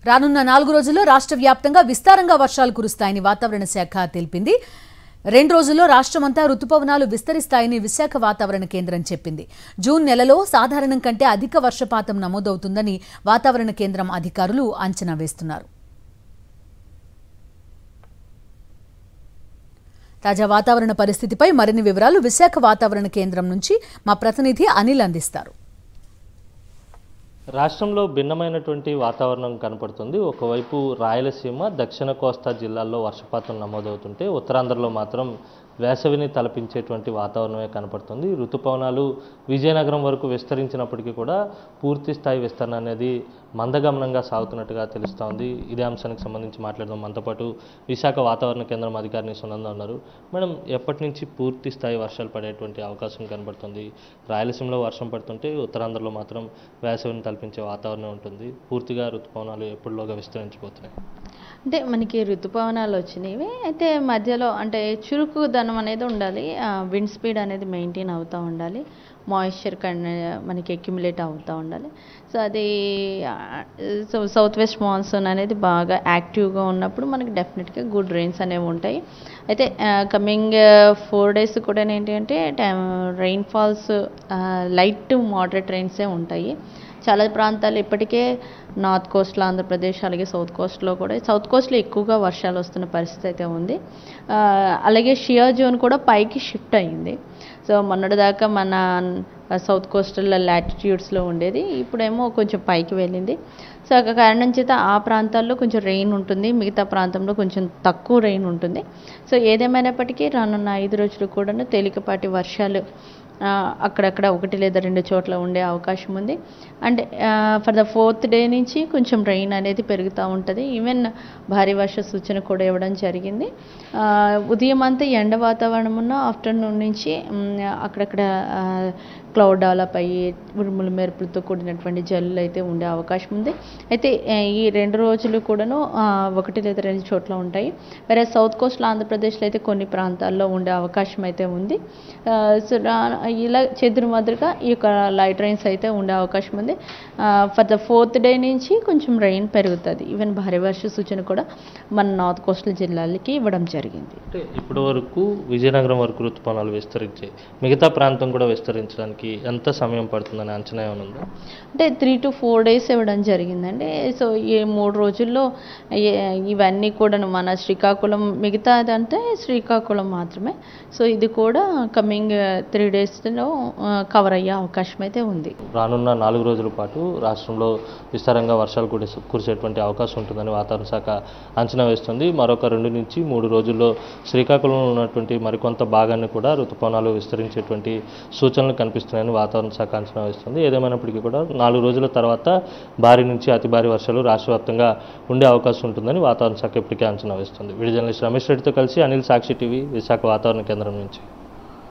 రానున్న నాలుగు రోజుల్లో రాష్ట్ర వ్యాప్తంగా విస్తారంగా వర్షాలు కురుస్తాయని వాతావరణ శాఖ తెలిపింది రెండు రోజుల్లో రాష్ట్రమంతా రుతుపవనాలు విస్తరిస్తాయని విశాఖ వాతావరణ కేంద్రం చెప్పింది జూన్ నెలలో సాధారణం కంటే అధిక వర్షపాతం నమోదవుతుందని వాతావరణ కేంద్రం అధికారులు అంచనా వేస్తున్నారు తాజా వాతావరణ పరిస్థితిపై మరిన్ని వివరాలు విశాఖ వాతావరణ కేంద్రం నుంచి మా ప్రతినిధి అనిల్ అందిస్తారు రాష్ట్రంలో భిన్నమైనటువంటి వాతావరణం కనపడుతుంది ఒకవైపు రాయలసీమ దక్షిణ కోస్తా జిల్లాల్లో వర్షపాతం నమోదవుతుంటే ఉత్తరాంధ్రలో మాత్రం వేసవిని తలపించేటువంటి వాతావరణమే కనపడుతుంది ఋతుపవనాలు విజయనగరం వరకు విస్తరించినప్పటికీ కూడా పూర్తి స్థాయి విస్తరణ అనేది మందగమనంగా సాగుతున్నట్టుగా తెలుస్తోంది ఇదే అంశానికి సంబంధించి మాట్లాడదాం మనతో పాటు విశాఖ వాతావరణ కేంద్రం అధికారిని సునంద ఉన్నారు మేడం ఎప్పటి నుంచి పూర్తి స్థాయి వర్షాలు పడేటువంటి అవకాశం కనబడుతుంది రాయలసీమలో వర్షం పడుతుంటే ఉత్తరాంధ్రలో మాత్రం వేసవిని తలపించే వాతావరణం ఉంటుంది పూర్తిగా ఋతుపవనాలు ఎప్పుడులోగా విస్తరించిపోతున్నాయి అంటే మనకి ఋతుపవనాలు వచ్చినవి అయితే మధ్యలో అంటే చురుకుదనం అనేది ఉండాలి విండ్ స్పీడ్ అనేది మెయింటైన్ అవుతూ ఉండాలి మాయిశ్చర్ కన్ మనకి అక్యుములేట్ అవుతూ ఉండాలి సో అది సో సౌత్ వెస్ట్ మాన్సూన్ అనేది బాగా యాక్టివ్గా ఉన్నప్పుడు మనకి డెఫినెట్గా గుడ్ రెయిన్స్ అనేవి ఉంటాయి అయితే కమింగ్ ఫోర్ డేస్ కూడా ఏంటి అంటే rain falls light to moderate రెయిన్సే ఉంటాయి చాలా ప్రాంతాలు ఇప్పటికే నార్త్ కోస్ట్లో ఆంధ్రప్రదేశ్ అలాగే సౌత్ కోస్ట్లో కూడా సౌత్ కోస్ట్లో ఎక్కువగా వర్షాలు వస్తున్న పరిస్థితి అయితే ఉంది ఆ, అలాగే షియా జోన్ కూడా పైకి షిఫ్ట్ అయ్యింది సో మొన్నటిదాకా మన సౌత్ కోస్టల్ లాటిట్యూడ్స్లో ఉండేది ఇప్పుడేమో కొంచెం పైకి వెళ్ళింది సో ఆ కారణం చేత ఆ ప్రాంతాల్లో కొంచెం రెయిన్ ఉంటుంది మిగతా ప్రాంతంలో కొంచెం తక్కువ రెయిన్ ఉంటుంది సో ఏదేమైనప్పటికీ రానున్న ఐదు రోజులు కూడా తేలికపాటి వర్షాలు ఆ, అక్కడక్కడ ఒకటి లేదా రెండు చోట్ల ఉండే అవకాశం ఉంది and for the fourth day నుంచి కొంచెం రెయిన్ అనేది పెరుగుతూ ఉంటుంది ఈవెన్ భారీ వర్ష సూచన కూడా ఇవ్వడం జరిగింది ఆ, ఉదయం అంతా ఎండ వాతావరణం ఉన్న ఆఫ్టర్నూన్ నుంచి మ్, అక్కడక్కడ క్లౌడ్ డెవలప్ అయ్యి ఉరుములు మెరుపులతో కూడినటువంటి జల్లులు అయితే ఉండే అవకాశం ఉంది అయితే ఆ, ఈ రెండు రోజులు కూడాను ఆ, ఒకటి లేదా రెండు చోట్ల ఉంటాయి వేరే సౌత్ కోస్ట్లో ఆంధ్రప్రదేశ్లో అయితే కొన్ని ప్రాంతాల్లో ఉండే అవకాశం అయితే ఉంది ఆ, సో రా- ఇలా చెదురు మాదిరిగా ఈ యొక్క లైట్ రైన్స్ అయితే ఉండే అవకాశం ఉంది ఫర్ ద ఫోర్త్ డే నుంచి కొంచెం రెయిన్ పెరుగుతుంది ఈవెన్ భారీ వర్ష సూచన కూడా మన నార్త్ కోస్టల్ జిల్లాలకి ఇవ్వడం జరిగింది అంటే ఇప్పటి వరకు విజయనగరం వరకు ఋతుపవనాలు విస్తరించాయి మిగతా ప్రాంతం కూడా విస్తరించడానికి ఎంత సమయం పడుతుందని అంచనా ఏమైనా ఉందా అంటే త్రీ టు ఫోర్ డేస్ ఇవ్వడం జరిగిందండి సో ఈ మూడు రోజుల్లో ఏ- ఇవన్నీ కూడా మన శ్రీకాకుళం మిగతాదంటే శ్రీకాకుళం మాత్రమే సో ఇది కూడా కమింగ్ త్రీ డేస్లో కవర్ అయ్యే అవకాశం అయితే ఉంది రానున్న నాలుగు రోజుల పాటు రాష్ట్రంలో విస్తారంగా వర్షాలు కురిసే కురిసేటువంటి అవకాశం ఉంటుందని వాతావరణ శాఖ అంచనా వేస్తుంది మరొక రెండు నుంచి మూడు రోజుల్లో శ్రీకాకుళంలో ఉన్నటువంటి మరికొంత భాగాన్ని కూడా ఋతుపవనాలు విస్తరించేటువంటి సూచనలు కనిపిస్తున్నాయని వాతావరణ శాఖ అంచనా వేస్తుంది ఏదేమైనప్పటికీ కూడా నాలుగు రోజుల తర్వాత భారీ నుంచి అతి భారీ వర్షాలు రాష్ట్ర వ్యాప్తంగా ఉండే అవకాశం ఉంటుందని వాతావరణ శాఖ ఇప్పటికే అంచనా వేస్తుంది వీడియో జర్నలిస్ట్ రమేష్ రెడ్డితో కలిసి అనిల్ సాక్షి టీవీ విశాఖ వాతావరణ కేంద్రం నుంచి